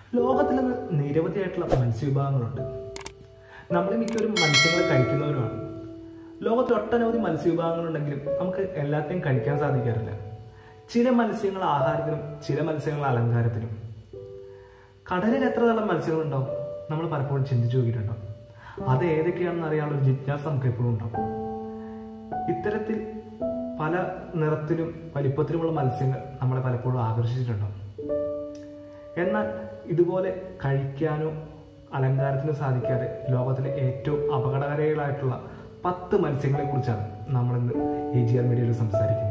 ലോകത്തിൽ നിന്ന് നിരവധിയായിട്ടുള്ള മത്സ്യവിഭാഗങ്ങളുണ്ട് നമ്മൾ മിക്കവരും മത്സ്യങ്ങൾ കഴിക്കുന്നവരുമാണ് ലോകത്തിൽ ഒട്ടനവധി മത്സ്യവിഭാഗങ്ങളുണ്ടെങ്കിലും നമുക്ക് എല്ലാത്തെയും കഴിക്കാൻ സാധിക്കാറില്ല ചില മത്സ്യങ്ങൾ ആഹാരത്തിനും ചില മത്സ്യങ്ങൾ അലങ്കാരത്തിനും കടലിൽ എത്ര തരം മത്സ്യങ്ങളുണ്ടാവും നമ്മൾ പലപ്പോഴും ചിന്തിച്ചു നോക്കിയിട്ടുണ്ടോ അത് ഏതൊക്കെയാണെന്ന് അറിയാനുള്ള ഒരു ജിജ്ഞാസ നമുക്ക് എപ്പോഴും ഉണ്ടാവും ഇത്തരത്തിൽ പല നിറത്തിലും വലിപ്പത്തിലുമുള്ള മത്സ്യങ്ങൾ നമ്മളെ പലപ്പോഴും ആകർഷിച്ചിട്ടുണ്ടാവും എന്നാൽ ഇതുപോലെ കഴിക്കാനോ അലങ്കാരത്തിനോ സാധിക്കാതെ ലോകത്തിലെ ഏറ്റവും അപകടകാരികളായിട്ടുള്ള പത്ത് മത്സ്യങ്ങളെ കുറിച്ചാണ് നമ്മളിന്ന് എ ജി ആർ മീഡിയയിൽ സംസാരിക്കുന്നത്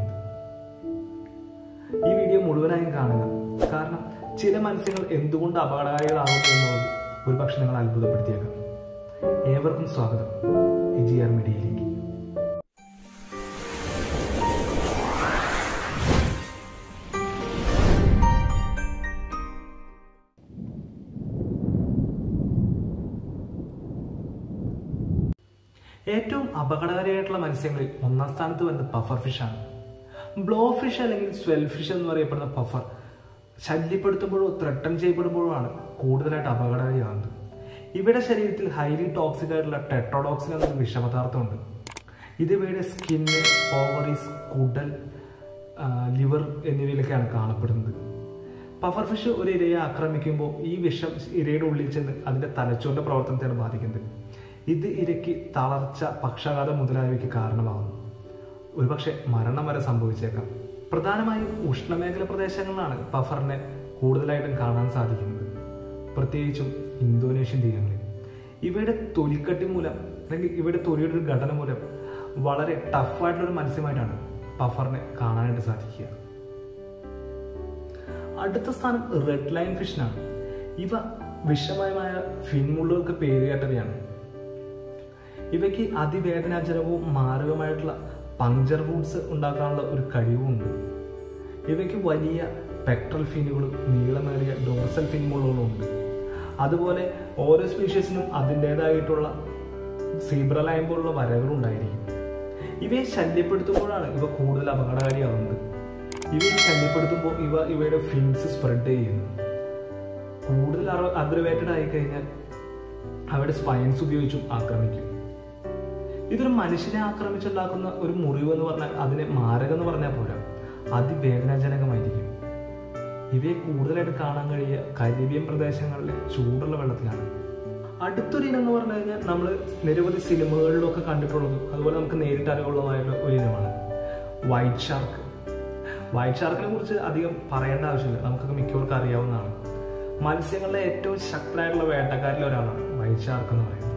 ഈ വീഡിയോ മുഴുവനായും കാണുക കാരണം ചില മത്സ്യങ്ങൾ എന്തുകൊണ്ട് അപകടകാരികളാകുന്നു എന്നുള്ളത് ഒരുപക്ഷെ നിങ്ങൾ അത്ഭുതപ്പെടുത്തിയേക്കാം ഏവർക്കും സ്വാഗതം എ ജി ആർ മീഡിയയിലേക്ക് ഏറ്റവും അപകടകാരിയായിട്ടുള്ള മത്സ്യങ്ങളിൽ ഒന്നാം സ്ഥാനത്ത് വരുന്നത് പഫർ ഫിഷാണ് ബ്ലോ ഫിഷ് അല്ലെങ്കിൽ സ്വെൽ ഫിഷ് എന്ന് പറയപ്പെടുന്ന പഫർ ശല്യപ്പെടുത്തുമ്പോഴോ ത്രട്ടൺ ചെയ്യപ്പെടുമ്പോഴോ ആണ് കൂടുതലായിട്ട് അപകടകാരിയാകുന്നത് ഇവയുടെ ശരീരത്തിൽ ഹൈലി ടോക്സിക് ആയിട്ടുള്ള ടെട്രോഡോക്സിൻ എന്നൊരു വിഷപദാർത്ഥമുണ്ട് ഇത് ഇവയുടെ സ്കിന്ന് ഓവറീസ് കുടൽ ലിവർ എന്നിവയിലൊക്കെയാണ് കാണപ്പെടുന്നത് പഫർ ഫിഷ് ഒരു ഇരയെ ആക്രമിക്കുമ്പോൾ ഈ വിഷം ഇരയുടെ ഉള്ളിൽ ചെന്ന് അതിന്റെ തലച്ചോറിന്റെ പ്രവർത്തനത്തെയാണ് ബാധിക്കുന്നത് ഇത് ഇരയ്ക്ക് തളർച്ച പക്ഷാഘാതം മുതലായവയ്ക്ക് കാരണമാകുന്നു ഒരുപക്ഷെ മരണം വരെ സംഭവിച്ചേക്കാം പ്രധാനമായും ഉഷ്ണമേഖല പ്രദേശങ്ങളിലാണ് പഫറിനെ കൂടുതലായിട്ടും കാണാൻ സാധിക്കുന്നത് പ്രത്യേകിച്ചും ഇന്തോനേഷ്യൻ തീരങ്ങളിൽ ഇവയുടെ തൊലിക്കട്ടി മൂലം അല്ലെങ്കിൽ ഇവയുടെ തൊലിയുടെ ഒരു ഘടന മൂലം വളരെ ടഫായിട്ടുള്ള ഒരു മത്സ്യമായിട്ടാണ് പഫറിനെ കാണാനായിട്ട് സാധിക്കുക അടുത്ത സ്ഥാനം റെഡ് ലൈൻ ഫിഷിനാണ് ഇവ വിഷമയമായ ഫിൻമുള്ളുകൾക്ക് പേരുകേട്ടവയാണ് ഇവയ്ക്ക് അതിവേദനാജനകവും മാരകമായിട്ടുള്ള പങ്ചർ വൂഡ്സ് ഉണ്ടാക്കാനുള്ള ഒരു കഴിവുമുണ്ട് ഇവയ്ക്ക് വലിയ പെക്ട്രൽ ഫിനുകളും നീളമേറിയ ഡോർസൽ ഫിൻമുള്ളുകളും ഉണ്ട് അതുപോലെ ഓരോ സ്പീഷീസിനും അതിൻ്റെതായിട്ടുള്ള സീബ്ര ലൈൻ പോലുള്ള വരകളും ഉണ്ടായിരിക്കും ഇവയെ ശല്യപ്പെടുത്തുമ്പോഴാണ് ഇവ കൂടുതൽ അപകടകാരിയാവുന്നത് ഇവയെ ശല്യപ്പെടുത്തുമ്പോൾ ഇവ ഇവയുടെ ഫിൻസ് സ്പ്രെഡ് ചെയ്യുന്നു കൂടുതൽ അഗ്രവേറ്റഡ് ആയി കഴിഞ്ഞാൽ അവയുടെ സ്പൈൻസ് ഉപയോഗിച്ചും ആക്രമിക്കും ഇതൊരു മനുഷ്യനെ ആക്രമിച്ചുണ്ടാക്കുന്ന ഒരു മുറിവ് എന്ന് പറഞ്ഞാൽ അതിനെ മാരകം എന്ന് പറഞ്ഞാൽ പോരാ അതിവേദനാജനകമായിരിക്കും ഇവയെ കൂടുതലായിട്ട് കാണാൻ കഴിയുക കരീബിയൻ പ്രദേശങ്ങളിലെ ചൂടുള്ള വെള്ളത്തിലാണ് അടുത്തൊരു ഇനം എന്ന് പറഞ്ഞു കഴിഞ്ഞാൽ നമ്മൾ നിരവധി സിനിമകളിലൊക്കെ കണ്ടിട്ടുള്ളതും അതുപോലെ നമുക്ക് നേരിട്ട് അറിവുള്ളതുമായിട്ടുള്ള ഒരു ഇനമാണ് വൈറ്റ് ഷാർക്ക് വൈറ്റ് ഷാർക്കിനെ കുറിച്ച് അധികം പറയേണ്ട ആവശ്യമില്ല നമുക്കൊക്കെ മിക്കവർക്കും അറിയാവുന്നതാണ് മത്സ്യങ്ങളിലെ ഏറ്റവും ശക്തനായിട്ടുള്ള വേട്ടക്കാരിൽ ഒരാളാണ് വൈറ്റ് ഷാർക്ക് എന്ന് പറയുന്നത്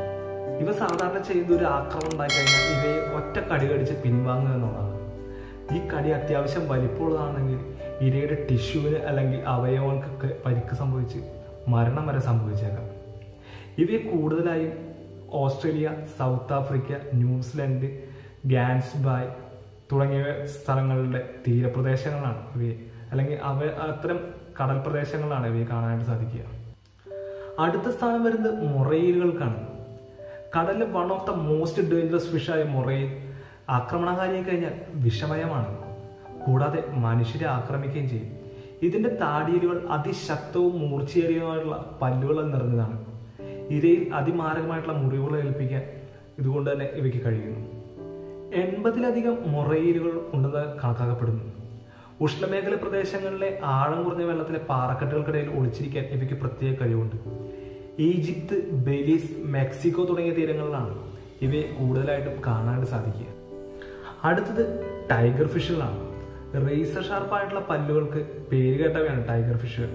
ഇവ സാധാരണ ചെയ്യുന്ന ഒരു ആക്രമണം ഉണ്ടായി കഴിഞ്ഞാൽ ഇവയെ ഒറ്റ കടി കടിച്ച് പിൻവാങ്ങുക എന്നുള്ളതാണ് ഈ കടി അത്യാവശ്യം വലിപ്പമുള്ളതാണെങ്കിൽ ഇരയുടെ ടിഷ്യൂവിന് അല്ലെങ്കിൽ അവയവങ്ങൾക്കൊക്കെ പരിക്ക് സംഭവിച്ച് മരണം വരെ സംഭവിച്ചേക്കാം ഇവയെ കൂടുതലായും Australia South Africa New Zealand Gansbaai തുടങ്ങിയ സ്ഥലങ്ങളുടെ തീരപ്രദേശങ്ങളാണ് ഇവയെ അല്ലെങ്കിൽ അവ അത്തരം കടൽ പ്രദേശങ്ങളിലാണ് ഇവയെ കാണാനായിട്ട് സാധിക്കുക അടുത്ത സ്ഥാനം വരുന്നത് മൊറയിലുകൾക്കാണ് കടലിലെ one of the most dangerous ഫിഷായ മൊറയിൽ ആക്രമണകാരിയായി കഴിഞ്ഞാൽ വിഷമയമാണ് കൂടാതെ മനുഷ്യരെ ആക്രമിക്കുകയും ചെയ്യും ഇതിന്റെ താടിയലുകൾ അതിശക്തവും മൂർച്ചയേറിയതുമായിട്ടുള്ള പല്ലുകൾ നിറഞ്ഞതാണ് ഇരയിൽ അതിമാരകമായിട്ടുള്ള മുറിവുകൾ ഏൽപ്പിക്കാൻ ഇതുകൊണ്ട് തന്നെ ഇവയ്ക്ക് കഴിയുന്നു എൺപതിലധികം മൊറയിലുകൾ ഉണ്ടെന്ന് കണക്കാക്കപ്പെടുന്നു ഉഷ്ണമേഖല പ്രദേശങ്ങളിലെ ആഴം കുറഞ്ഞ വെള്ളത്തിലെ പാറക്കെട്ടുകൾക്കിടയിൽ ഒളിച്ചിരിക്കാൻ ഇവയ്ക്ക് പ്രത്യേക കഴിവുണ്ട് ഈജിപ്ത് ബെലീസ് മെക്സിക്കോ തുടങ്ങിയ തീരങ്ങളിലാണ് ഇവയെ കൂടുതലായിട്ടും കാണാനായിട്ട് സാധിക്കുക അടുത്തത് ടൈഗർ ഫിഷുകളാണ് റേസർ ഷാർപ്പായിട്ടുള്ള പല്ലുകൾക്ക് പേരുകേട്ടവയാണ് ടൈഗർ ഫിഷുകൾ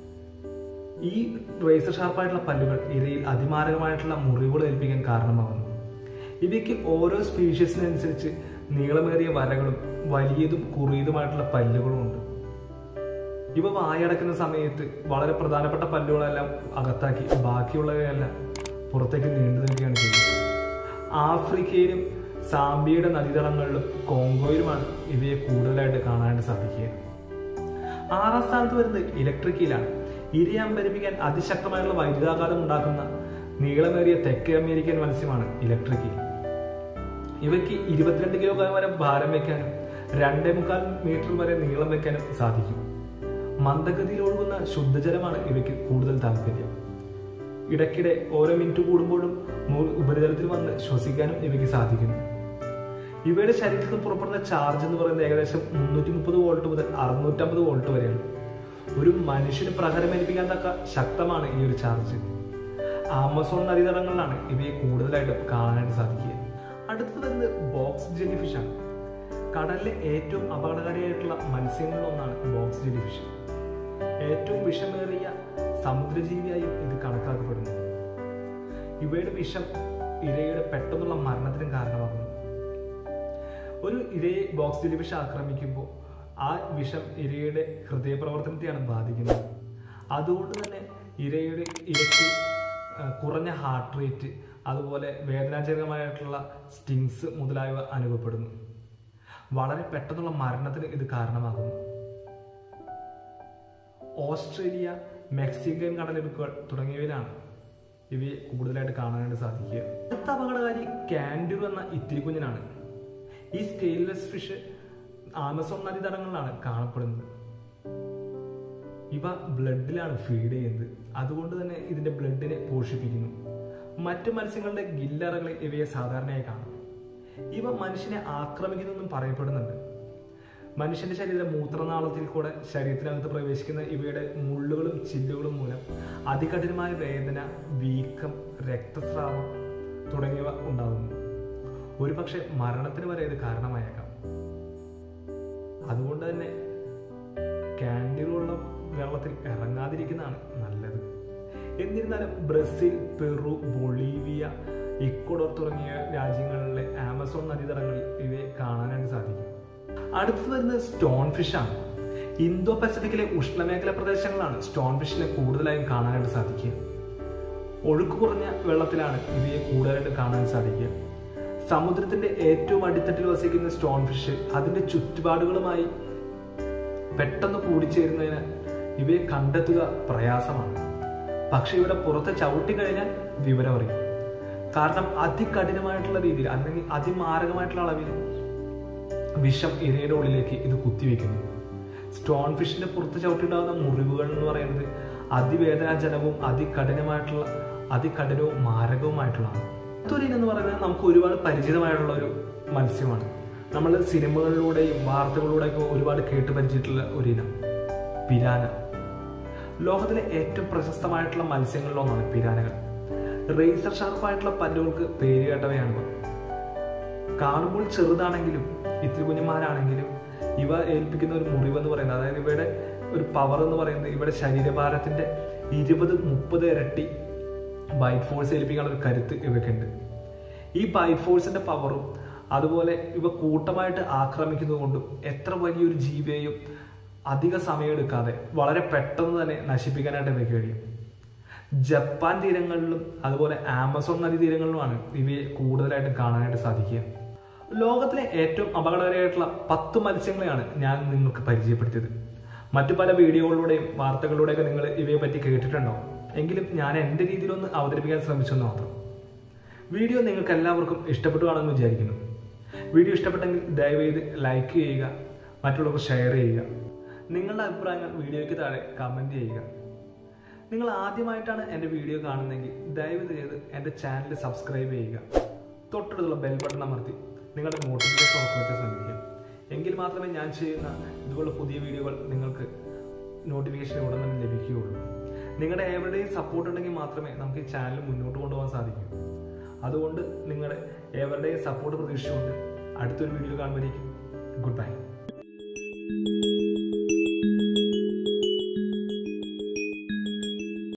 ഈ റേസർ ഷാർപ്പായിട്ടുള്ള പല്ലുകൾ ഇരയിൽ അതിമാരകമായിട്ടുള്ള മുറിവുകൾ ഏൽപ്പിക്കാൻ കാരണമാകുന്നു ഇവയ്ക്ക് ഓരോ സ്പീഷീസിനനുസരിച്ച് നീളമേറിയ വരകളും വലിയതും കുറിയതുമായിട്ടുള്ള പല്ലുകളും ഉണ്ട് ഇവ വായടക്കുന്ന സമയത്ത് വളരെ പ്രധാനപ്പെട്ട പല്ലുകളെല്ലാം അകത്താക്കി ബാക്കിയുള്ളവയെല്ലാം പുറത്തേക്ക് നീണ്ടു നിൽക്കുകയാണ് ചെയ്യുന്നത് ആഫ്രിക്കയിലും സാംബിയയുടെ നദീതടങ്ങളിലും കോങ്കോയിലുമാണ് ഇവയെ കൂടുതലായിട്ട് കാണാനായിട്ട് സാധിക്കുക ആറാം സ്ഥാനത്ത് വരുന്നത് ഇലക്ട്രിക്കയിലാണ് ഇരയെ അമ്പരിപ്പിക്കാൻ അതിശക്തമായുള്ള വൈദ്യുതാഘാതം ഉണ്ടാക്കുന്ന നീളമേറിയ തെക്കേ അമേരിക്കൻ മത്സ്യമാണ് ഇലക്ട്രിക്കൽ ഇവയ്ക്ക് ഇരുപത്തിരണ്ട് കിലോഗ്രാം വരെ ഭാരം വയ്ക്കാനും രണ്ടേ മുക്കാൽ മീറ്റർ വരെ നീളം വെക്കാനും സാധിക്കും മന്ദഗതിയിൽ ഒഴുകുന്ന ശുദ്ധജലമാണ് ഇവയ്ക്ക് കൂടുതൽ താല്പര്യം ഇടയ്ക്കിടെ ഓരോ മിനിറ്റ് കൂടുമ്പോഴും മു- ഉപരിതലത്തിൽ വന്ന് ശ്വസിക്കാനും ഇവയ്ക്ക് സാധിക്കുന്നു ഇവയുടെ ശരീരത്തിൽ നിന്ന് പുറപ്പെടുന്ന ചാർജ് എന്ന് പറയുന്നത് ഏകദേശം മുന്നൂറ്റി മുപ്പത് വോൾട്ട് മുതൽ അറുന്നൂറ്റമ്പത് വോൾട്ട് വരെയാണ് ഒരു മനുഷ്യന് പ്രഹരമേൽപ്പിക്കാൻ തക്ക ശക്തമാണ് ഈ ഒരു ചാർജ് ആമസോൺ നദീതടങ്ങളിലാണ് ഇവയെ കൂടുതലായിട്ടും കാണാനായിട്ട് സാധിക്കുക അടുത്തത് വരുന്നത് ബോക്സ് ജെല്ലി ഫിഷ് ആണ് കടലിലെ ഏറ്റവും അപകടകാരിയായിട്ടുള്ള മത്സ്യങ്ങളിൽ ഒന്നാണ് ബോക്സ് ജെല്ലി ഫിഷ് ഏറ്റവും വിഷമേറിയ സമുദ്രജീവിയായും ഇത് കണക്കാക്കപ്പെടുന്നു ഇവയുടെ വിഷം ഇരയുടെ പെട്ടെന്നുള്ള മരണത്തിനും കാരണമാകുന്നു ഒരു ഇരയെ ബോക്സ് ജെല്ലി ഫിഷ് ആക്രമിക്കുമ്പോൾ ആ വിഷം ഇരയുടെ ഹൃദയപ്രവർത്തനത്തെയാണ് ബാധിക്കുന്നത് അതുകൊണ്ട് തന്നെ ഇരയുടെ ഇരയ്ക്ക് ആ, കുറഞ്ഞ ഹാർട്ട് റേറ്റ് അതുപോലെ വേദനാജനകമായിട്ടുള്ള സ്റ്റിങ്സ് മുതലായവ അനുഭവപ്പെടുന്നു വളരെ പെട്ടെന്നുള്ള മരണത്തിന് ഇത് കാരണമാകുന്നു ഓസ്ട്രേലിയ മെക്സിക്കൻ കടലിടുക്കുകൾ തുടങ്ങിയവയിലാണ് ഇവയെ കൂടുതലായിട്ട് കാണാനായിട്ട് സാധിക്കുക അടുത്ത അപകടകാരി കാൻഡുർ എന്ന ഇത്തിരി കുഞ്ഞിനാണ് ഈ സ്കെയിൽലെസ് ഫിഷ് ആമസോൺ നദീതടങ്ങളിലാണ് കാണപ്പെടുന്നത് ഇവ ബ്ലഡിലാണ് ഫീഡ് ചെയ്യുന്നത് അതുകൊണ്ട് തന്നെ ഇതിന്റെ ബ്ലഡിനെ പോഷിപ്പിക്കുന്നു മറ്റു മത്സ്യങ്ങളുടെ ഗില്ലറകളിൽ ഇവയെ സാധാരണയായി കാണാം ഇവ മനുഷ്യനെ ആക്രമിക്കുന്നെന്നും പറയപ്പെടുന്നുണ്ട് മനുഷ്യന്റെ ശരീര മൂത്രനാളത്തിൽ കൂടെ ശരീരത്തിനകത്ത് പ്രവേശിക്കുന്ന ഇവയുടെ മുള്ളുകളും ചില്ലുകളും മൂലം അതികഠിനമായ വേദന വീക്കം രക്തസ്രാവം തുടങ്ങിയവ ഉണ്ടാകുന്നു ഒരുപക്ഷെ മരണത്തിന് വരെ ഇത് കാരണമായേക്കാം അതുകൊണ്ട് തന്നെ കാൻഡിലുള്ള വെള്ളത്തിൽ ഇറങ്ങാതിരിക്കുന്നതാണ് നല്ലത് എന്നിരുന്നാലും ബ്രസീൽ പെറു ബൊളീവിയ ഇക്വഡോർ തുടങ്ങിയ രാജ്യങ്ങളിലെ ആമസോൺ നദീതടങ്ങളിൽ ഇവയെ കാണാനായിട്ട് സാധിക്കും അടുത്തത് വരുന്നത് സ്റ്റോൺ ഫിഷ് ആണ് ഇന്തോ പസഫിക്കിലെ ഉഷ്ണമേഖല പ്രദേശങ്ങളാണ് സ്റ്റോൺ ഫിഷിനെ കൂടുതലായും കാണാനായിട്ട് സാധിക്കുക ഒഴുക്ക് കുറഞ്ഞ വെള്ളത്തിലാണ് ഇവയെ കൂടുതലായിട്ട് കാണാൻ സാധിക്കുക സമുദ്രത്തിന്റെ ഏറ്റവും അടിത്തട്ടിൽ വസിക്കുന്ന സ്റ്റോൺ ഫിഷ് അതിന്റെ ചുറ്റുപാടുകളുമായി പെട്ടെന്ന് കൂടിച്ചേരുന്നതിന് ഇവയെ കണ്ടെത്തുക പ്രയാസമാണ് പക്ഷെ ഇവിടെ പുറത്ത് ചവിട്ടി കഴിഞ്ഞാൽ വിവരം അറിയും കാരണം അതികഠിനമായിട്ടുള്ള രീതിയിൽ അല്ലെങ്കിൽ അതിമാരകമായിട്ടുള്ള അളവിൽ വിഷം ഇരയുടെ ഉള്ളിലേക്ക് ഇത് കുത്തിവെക്കുന്നു സ്റ്റോൺ ഫിഷിന്റെ പുറത്ത് ചവിട്ടിണ്ടാകുന്ന മുറിവുകൾ എന്ന് പറയുന്നത് അതിവേദനാജനകവും അതികഠിനമായിട്ടുള്ള അതികഠിനവും മാരകവുമായിട്ടുള്ളതാണ് തുരീൻ എന്ന് പറയുന്നത് നമുക്ക് ഒരുപാട് പരിചിതമായിട്ടുള്ള ഒരു മത്സ്യമാണ് നമ്മൾ സിനിമകളിലൂടെയും വാർത്തകളിലൂടെയൊക്കെ ഒരുപാട് കേട്ട് പരിചയിച്ചിട്ടുള്ള ഒരു ഇനം പിരാന ലോകത്തിലെ ഏറ്റവും പ്രശസ്തമായിട്ടുള്ള മത്സ്യങ്ങളിലൊന്നാണ് പിരാനകൾ റേസർ ഷാർപ്പായിട്ടുള്ള പല്ലുകൾക്ക് പേരുകേട്ടവയാണ് ഇവ കാണുമ്പോൾ ചെറുതാണെങ്കിലും ഇത്തിരി കുഞ്ഞുമാരാണെങ്കിലും ഇവ ഏൽപ്പിക്കുന്ന ഒരു മുറിവ് എന്ന് പറയുന്നത് അതായത് ഇവയുടെ ഒരു പവർ എന്ന് പറയുന്നത് ഇവയുടെ ശരീരഭാരത്തിന്റെ ഇരുപത് മുപ്പത് ഇരട്ടി ബൈറ്റ് ഫോഴ്സ് ഏൽപ്പിക്കാനുള്ള ഒരു കരുത്ത് ഇവയ്ക്കുണ്ട് ഈ ബൈറ്റ് ഫോഴ്സിന്റെ പവറും അതുപോലെ ഇവ കൂട്ടമായിട്ട് ആക്രമിക്കുന്നത് കൊണ്ടും എത്ര വലിയൊരു ജീവിയെയും അധിക സമയമെടുക്കാതെ വളരെ പെട്ടെന്ന് തന്നെ നശിപ്പിക്കാനായിട്ട് ഇവയ്ക്ക് കഴിയും ജപ്പാൻ തീരങ്ങളിലും അതുപോലെ ആമസോൺ നദീ തീരങ്ങളിലുമാണ് ഇവയെ കൂടുതലായിട്ട് കാണാനായിട്ട് സാധിക്കുക ലോകത്തിലെ ഏറ്റവും അപകടകരമായിട്ടുള്ള പത്ത് മത്സ്യങ്ങളെയാണ് ഞാൻ നിങ്ങൾക്ക് പരിചയപ്പെടുത്തിയത് മറ്റു പല വീഡിയോകളിലൂടെയും വാർത്തകളിലൂടെയൊക്കെ നിങ്ങൾ ഇവയെ പറ്റി കേട്ടിട്ടുണ്ടോ എങ്കിലും ഞാൻ എൻ്റെ രീതിയിലൊന്ന് അവതരിപ്പിക്കാൻ ശ്രമിച്ചെന്ന് മാത്രം വീഡിയോ നിങ്ങൾക്ക് എല്ലാവർക്കും ഇഷ്ടപ്പെട്ടു കാണുമെന്ന് വിചാരിക്കുന്നു വീഡിയോ ഇഷ്ടപ്പെട്ടെങ്കിൽ ദയവേത് ലൈക്ക് ചെയ്യുക മറ്റുള്ളവർക്ക് ഷെയർ ചെയ്യുക നിങ്ങളുടെ അഭിപ്രായങ്ങൾ വീഡിയോയ്ക്ക് താഴെ കമൻറ്റ് ചെയ്യുക നിങ്ങൾ ആദ്യമായിട്ടാണ് എൻ്റെ വീഡിയോ കാണുന്നതെങ്കിൽ ദയവ് ചെയ്ത് എൻ്റെ ചാനൽ സബ്സ്ക്രൈബ് ചെയ്യുക തൊട്ടടുത്തുള്ള ബെൽ ബട്ടൺ അമർത്തി നിങ്ങളുടെ നോട്ടിഫിക്കേഷൻ ഉറപ്പുവെക്കാൻ ശ്രമിക്കുക എങ്കിൽ മാത്രമേ ഞാൻ ചെയ്യുന്ന ഇതുപോലുള്ള പുതിയ വീഡിയോകൾ നിങ്ങൾക്ക് നോട്ടിഫിക്കേഷൻ ഉടൻ തന്നെ ലഭിക്കുകയുള്ളൂ നിങ്ങളുടെ ഏവരുടെയും സപ്പോർട്ട് ഉണ്ടെങ്കിൽ മാത്രമേ നമുക്ക് ഈ ചാനൽ മുന്നോട്ട് കൊണ്ടുപോകാൻ സാധിക്കൂ അതുകൊണ്ട് നിങ്ങളുടെ ഏവരുടെയും സപ്പോർട്ട് പ്രതീക്ഷിച്ചുകൊണ്ട് അടുത്തൊരു വീഡിയോ കാണുമ്പോഴേക്കും ഗുഡ് ബൈ